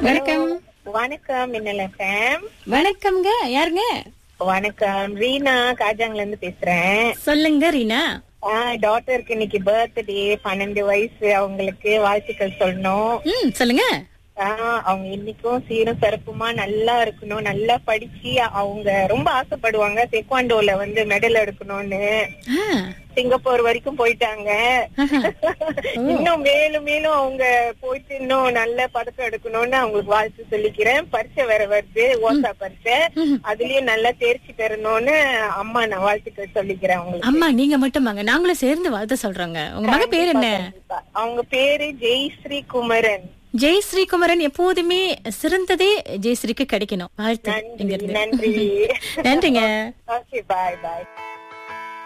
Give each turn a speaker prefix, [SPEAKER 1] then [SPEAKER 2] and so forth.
[SPEAKER 1] வணக்கம்
[SPEAKER 2] வணக்கம் மின்னல் எஃப்எம்
[SPEAKER 1] வணக்கம்ங்க யாருங்க
[SPEAKER 2] வணக்கம் ரீனா காஜாங்ல இருந்து பேசுறேன்
[SPEAKER 1] சொல்லுங்க ரீனா
[SPEAKER 2] டாட்டருக்கு இன்னைக்கு பர்த்டே பன்னெண்டு வயசு அவங்களுக்கு வாழ்த்துக்கள் சொல்லணும்
[SPEAKER 1] ம் சொல்லுங்க
[SPEAKER 2] ஆஹ் அவங்க இன்னைக்கும் சீரும் சிறப்புமா நல்லா இருக்கணும் நல்லா படிச்சு அவங்க ரொம்ப ஆசைப்படுவாங்க தெக்வாண்டோல வந்து மெடல் எடுக்கணும்னு
[SPEAKER 1] ஆ,
[SPEAKER 2] சிங்கப்பூர் வரைக்கும் போயிட்டாங்க
[SPEAKER 1] ஆஹா.
[SPEAKER 2] இன்னும் மேலும் மேலும் அவங்க போயிட்டு இன்னும் நல்ல பதக்கம் எடுக்கணும்னு அவங்களுக்கு வாழ்த்து சொல்லிக்கிறேன் பரீட்சை வேற வருது ஓசா பரீட்சை
[SPEAKER 1] ம்.
[SPEAKER 2] அதுலயும் நல்லா தேர்ச்சி பெறணும்னு அம்மா நான் வாழ்த்துக்கள் சொல்லிக்கிறேன் அவங்களுக்கு
[SPEAKER 1] அம்மா நீங்க மட்டும் வாங்க நாங்களும் சேர்ந்து வாழ்த்து சொல்றோங்க உங்க மக பேர் என்ன
[SPEAKER 2] கண்டிப்பா. அவங்க பேரு ஜெய்ஸ்ரீ குமரன்
[SPEAKER 1] ஜெயஸ்ரீ குமரன் எப்போதுமே சிறந்ததே ஜெயஸ்ரீக்கு கிடைக்கணும் வாழ்த்து இங்க
[SPEAKER 2] நன்றி
[SPEAKER 1] இருந்து
[SPEAKER 2] நன்றி
[SPEAKER 1] நன்றிங்க
[SPEAKER 2] ஓகே பாய் பாய்